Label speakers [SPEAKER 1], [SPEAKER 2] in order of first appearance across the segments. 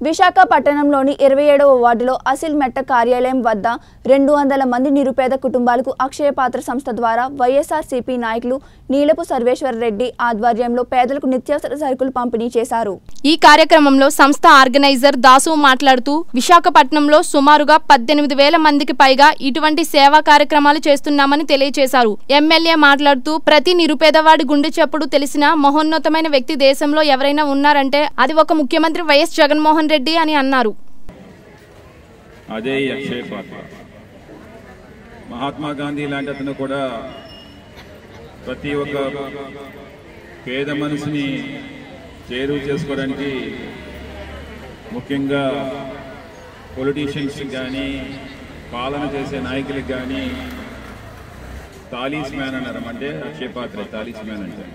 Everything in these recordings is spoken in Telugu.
[SPEAKER 1] విశాఖపట్టణంలోని ఇరవై ఏడవ వార్డులో అసిల్ మెట్ట కార్యాలయం వద్ద రెండు వందల మంది నిరుపేద కుటుంబాలకు అక్షయ పాత్ర సంస్థ ద్వారా వైఎస్ఆర్సీపీ నాయకులు నీలపు సర్వేశ్వర రెడ్డి ఆధ్వర్యంలో పేదలకు నిత్యావసర సరుకులు పంపిణీ చేశారు
[SPEAKER 2] ఈ కార్యక్రమంలో సంస్థ ఆర్గనైజర్ దాసు మాట్లాడుతూ విశాఖపట్నంలో సుమారుగా పద్దెనిమిది వేల మందికి పైగా ఇటువంటి సేవా కార్యక్రమాలు చేస్తున్నామని తెలియజేశారు ఎమ్మెల్యే మాట్లాడుతూ ప్రతి నిరుపేదవాడి గుండె చప్పుడు తెలిసిన మహోన్నతమైన వ్యక్తి దేశంలో ఎవరైనా ఉన్నారంటే అది ఒక ముఖ్యమంత్రి వైఎస్ జగన్మోహన్ రెడ్డి అని అన్నారు
[SPEAKER 3] అదే ఈ అక్షయ పాత్ర మహాత్మా గాంధీ లాంటి అతను కూడా ప్రతి ఒక్క పేద మనిషిని చేరువ చేసుకోవడానికి ముఖ్యంగా పొలిటీషియన్స్ కానీ పాలన చేసే నాయకులకు కానీ తాలీస్ మ్యాన్ అన్నారు అంటే అక్షయ పాత్ర తాలీస్ మ్యాన్ అంటే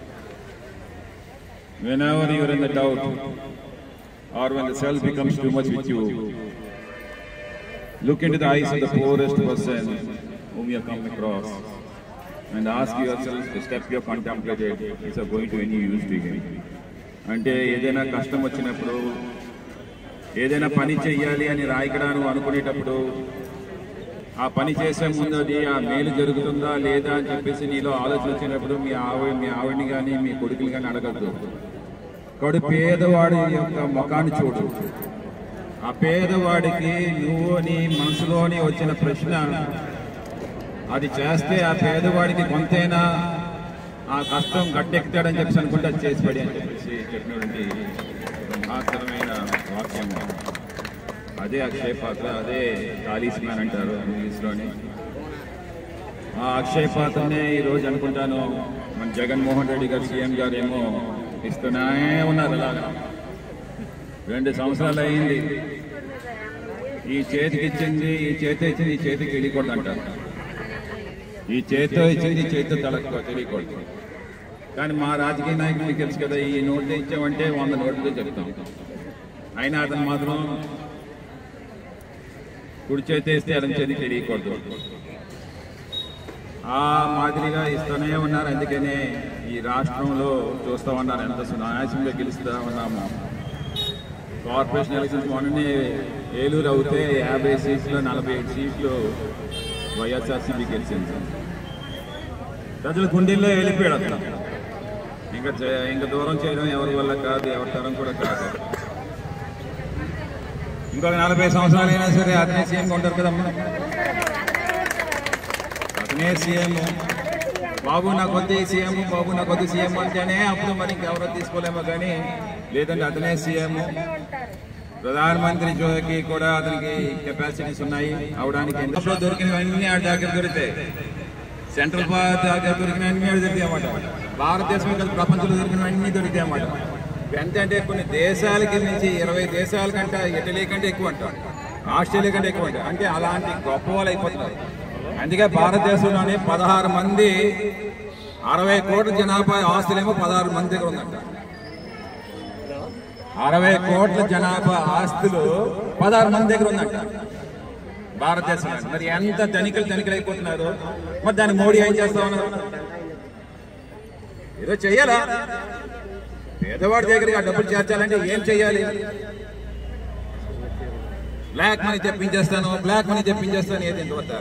[SPEAKER 3] whenever you're in the doubt or when the self becomes too much with you, look into the eyes of the poorest person whom you have come across and ask yourself the step you have contemplated is of going to any use to him. అంటే ఏదైనా కష్టం వచ్చినప్పుడు ఏదైనా పని చెయ్యాలి అని రాయకడాను అనుకునేటప్పుడు ఆ పని చేసే ముందు అది ఆ మేలు జరుగుతుందా లేదా అని చెప్పేసి నీలో ఆలోచన వచ్చినప్పుడు మీ ఆవిడ మీ ఆవిడని కానీ మీ కొడుకుని కానీ అడగద్దు కడు పేదవాడి యొక్క ముఖాన్ని చూడు ఆ పేదవాడికి నువ్వు నీ మనసులోని వచ్చిన ప్రశ్న అది చేస్తే ఆ పేదవాడికి కొంతైనా ఆ కష్టం గట్టెక్కుతాడని చెప్పేసి అనుకుంటే అది చేసి పడి అని చెప్పేసి చెప్పినటువంటి ఒక మహత్తరమైన వాక్యం అదే అక్షయ పాత్ర అదే తాలీస్మాన్ అంటారు ఇంగ్లీష్లోని ఆ అక్షయ పాత్రనే ఈరోజు అనుకుంటాను మన జగన్మోహన్ రెడ్డి గారు సీఎం గారు ఏమో ఇస్తూనే ఉన్నారు అలాగా రెండు సంవత్సరాలు అయింది ఈ చేతికి ఇచ్చింది ఈ చేతి ఇచ్చింది ఈ చేతికి తెలియకూడదు అంటారు ఈ చేతితో ఇచ్చింది ఈ చేతితో తలకు తెలియకూడదు కానీ మా రాజకీయ నాయకులు మీకు తెలుసు కదా ఈ నోట్లు ఇచ్చామంటే వంద నోట్లు చెప్తాం అయినా అతను మాత్రం కుడి చేతి వేస్తే ఎడం చేతి తెలియకూడదు ఆ మాదిరిగా ఇస్తూనే ఉన్నారు అందుకనే ఈ రాష్ట్రంలో చూస్తూ ఉన్నారు ఎంత సునాయాసంగా గెలుస్తూ ఉన్నాము కార్పొరేషన్ ఎలక్షన్స్ మొన్ననే ఏలూరు అవుతే యాభై సీట్లు నలభై ఏడు సీట్లు వైఎస్ఆర్సీపీ గెలిచింది ప్రజల గుండెల్లో వెళ్ళిపోయాడు అతను ఇంకా చే- ఇంకా దూరం చేయడం ఎవరి వల్ల కాదు ఎవరి తరం కూడా కాదు ఇంకొక నలభై సంవత్సరాలు అయినా సరే అతనే సీఎంగా ఉంటారు కదమ్మా అతనే సీఎం బాబు నా కొద్ది సీఎం బాబు నా కొద్ది సీఎం అంటేనే అప్పుడు మరి ఇంకెవరో తీసుకోలేమో కానీ లేదంటే అతనే సీఎం ప్రధానమంత్రి జోకి కూడా అతనికి కెపాసిటీస్ ఉన్నాయి అవడానికి ఎందులో దొరికినవన్నీ ఆ దగ్గర దొరికితే సెంట్రల్ పార్క్ దగ్గర దొరికినవన్నీ ఆడ దొరికాయి అన్నమాట భారతదేశం కాదు ప్రపంచంలో దొరికినవన్నీ దొరికాయి అన్నమాట ఎంత అంటే కొన్ని దేశాలకి నుంచి ఇరవై దేశాల కంటే ఇటలీ కంటే ఎక్కువ అంట ఆస్ట్రేలియా కంటే ఎక్కువ అంట అంటే అలాంటి గొప్ప వాళ్ళు అయిపోతున్నారు అందుకే భారతదేశంలోనే పదహారు మంది అరవై కోట్ల జనాభా ఆస్తులేమో పదహారు మంది దగ్గర ఉందంట అరవై కోట్ల జనాభా ఆస్తులు పదహారు మంది దగ్గర ఉందంట భారతదేశంలో మరి ఎంత ధనికులు ధనికులు అయిపోతున్నారు మరి దాన్ని మోడీ ఏం చేస్తా ఉన్నారు ఏదో చెయ్యాలా పేదవాడి దగ్గరికి ఆ డబ్బులు చేర్చాలంటే ఏం చెయ్యాలి బ్లాక్ మనీ తెప్పించేస్తాను బ్లాక్ మనీ తెప్పించేస్తాను ఏది ఇంతవరకు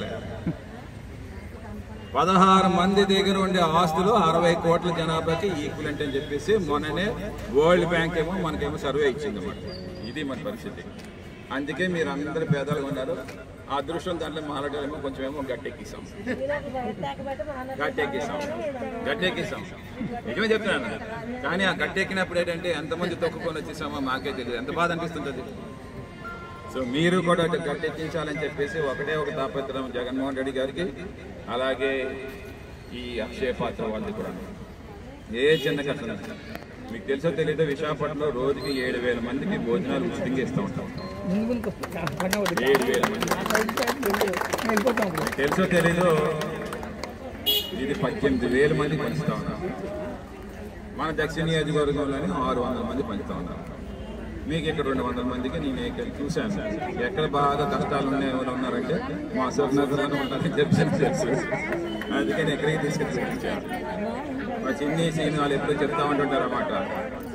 [SPEAKER 3] పదహారు మంది దగ్గర ఉండే ఆస్తులు అరవై కోట్ల జనాభాకి ఈక్వలెంట్ అని చెప్పేసి మొన్ననే వరల్డ్ బ్యాంక్ ఏమో మనకేమో సర్వే ఇచ్చింది అన్నమాట ఇది మన పరిస్థితి అందుకే మీరు అందరు పేదలుగా ఉన్నారు ఆ అదృష్టం దాంట్లో మాట్లాడాలేమో కొంచెం ఏమో గట్టెక్కిస్తాం గట్టెక్కిస్తాం గట్టెక్కిస్తాం నిజమే చెప్తున్నాను కానీ ఆ గట్టెక్కినప్పుడు ఏంటంటే ఎంతమంది తొక్కుకొని వచ్చేసామో మాకే తెలియదు ఎంత బాధ అనిపిస్తుంటుంది సో మీరు కూడా అటు గట్టెక్కించాలని చెప్పేసి ఒకటే ఒక తాపత్రం జగన్మోహన్ రెడ్డి గారికి అలాగే ఈ అక్షయ పాత్ర వాళ్ళది కూడా ఏ చిన్న కష్టం లేదు. మీకు తెలుసో తెలీదో విశాఖపట్నంలో రోజుకి ఏడు వేల మందికి భోజనాలు ఉచితంగా ఇస్తూ ఉంటాం ఏడు వేల మంది మీకు తెలుసో తెలీదో ఇది పద్దెనిమిది వేల మంది పంచుతా ఉన్నాం మన దక్షిణ నియోజకవర్గంలోనే ఆరు వందల మంది పంచుతా ఉన్నారు మీకు ఇక్కడ రెండు వందల మందికి నేను ఇక్కడ చూశాను ఎక్కడ బాగా కష్టాలు ఉన్నాయి ఎవరు ఉన్నారంటే మా సువర్ణగర్లోనే ఉన్నారని చెప్పి తెలుసు అందుకని ఎక్కడికి తీసుకెళ్ళి చూపించాను మా చిన్ని సీన్ వాళ్ళు ఎప్పుడు చెప్తా ఉంటుంటారు అన్నమాట